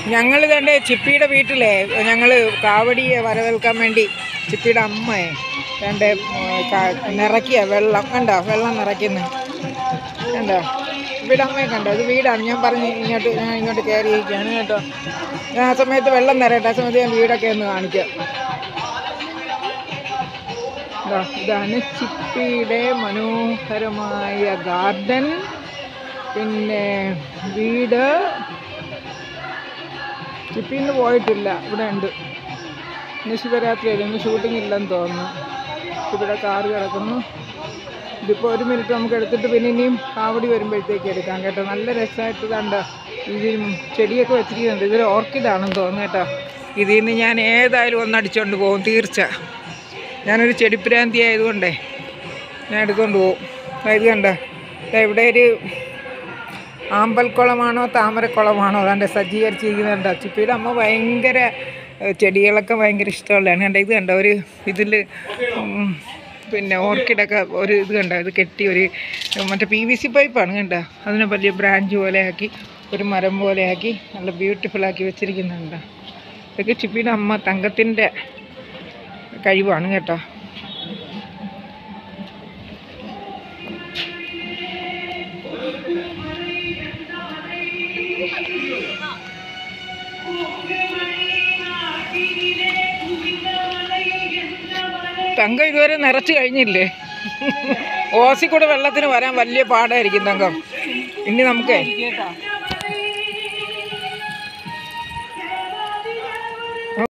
ഞങ്ങൾ തന്നെ ചിപ്പിയുടെ വീട്ടിലെ ഞങ്ങൾ കാവടിയെ വരവേൽക്കാൻ വേണ്ടി ചിപ്പിയുടെ അമ്മയെ രണ്ട് നിറയ്ക്കുക വെള്ളം കണ്ടോ വെള്ളം നിറയ്ക്കുന്നു കണ്ടോ ഇവിടെ അമ്മയെ കണ്ടോ ഇത് വീടാണ് ഞാൻ പറഞ്ഞ് ഇങ്ങോട്ട് ഞാൻ ഇങ്ങോട്ട് കയറിയിരിക്കുകയാണ് കേട്ടോ ഞാൻ ആ സമയത്ത് വെള്ളം നിറയട്ടെ ആ സമയത്ത് ഞാൻ വീടൊക്കെ ഒന്ന് കാണിക്കാം ദാ ഇതാണ് ചിപ്പിയുടെ മനോഹരമായ ഗാർഡൻ പിന്നെ വീട് ചിപ്പിന്ന് പോയിട്ടില്ല ഇവിടെ ഉണ്ട് ഇന്ന് ശിവരാത്രി അല്ലേ ഇന്ന് ഷൂട്ടിംഗ് ഇല്ലെന്ന് തോന്നുന്നു ഇവിടെ കാറ് കിടക്കുന്നു ഇതിപ്പോൾ ഒരു മിനിറ്റ് നമുക്ക് എടുത്തിട്ട് പിന്നെ ഇനിയും കാവടി വരുമ്പോഴത്തേക്ക് എടുക്കാം കേട്ടോ നല്ല രസമായിട്ട് കണ്ട ഇതിൽ ചെടിയൊക്കെ വെച്ചിരിക്കുന്നുണ്ട് ഇതൊരു ഓർക്കിഡാണെന്ന് തോന്നുന്നു കേട്ടോ ഇതിൽ നിന്ന് ഞാൻ ഏതായാലും ഒന്ന് അടിച്ചുകൊണ്ട് പോകും തീർച്ച ഞാനൊരു ചെടിപ്രാന്തി ആയതുകൊണ്ടേ ഞാൻ എടുത്തുകൊണ്ട് പോകും ദാ ഇത് കണ്ട ദാ ഇവിടെ ഒരു ആമ്പൽക്കുളമാണോ താമരക്കുളമാണോ അതാണ്ട് സജ്ജീകരിച്ചിരിക്കുന്നുണ്ട് ചിപ്പിയുടെ അമ്മ ഭയങ്കര ഏഹ്, ചെടികളൊക്കെ ഭയങ്കര ഇഷ്ടമുള്ളതാണ് കണ്ട ഇത് കണ്ട ഒരു ഇതിൽ പിന്നെ ഓർക്കിഡൊക്കെ ഒരു ഇത് കണ്ട ഇത് കെട്ടി ഒരു മറ്റേ പി വി സി പൈപ്പാണ് കണ്ട അതിനെ വലിയ ബ്രാഞ്ച് പോലെ ആക്കി ഒരു മരം പോലെ ആക്കി നല്ല ബ്യൂട്ടിഫുൾ ആക്കി വെച്ചിരിക്കുന്നുണ്ട് ഇതൊക്കെ ചിപ്പിയുടെ അമ്മ തങ്കത്തിൻ്റെ കഴിവാണ് കേട്ടോ തങ്കം ഇതുവരെ നിറച്ച് കഴിഞ്ഞില്ലേ ഓസി കൂടെ വെള്ളത്തിന് വരാൻ വലിയ പാടായിരിക്കും തങ്കം ഇനി നമുക്കേ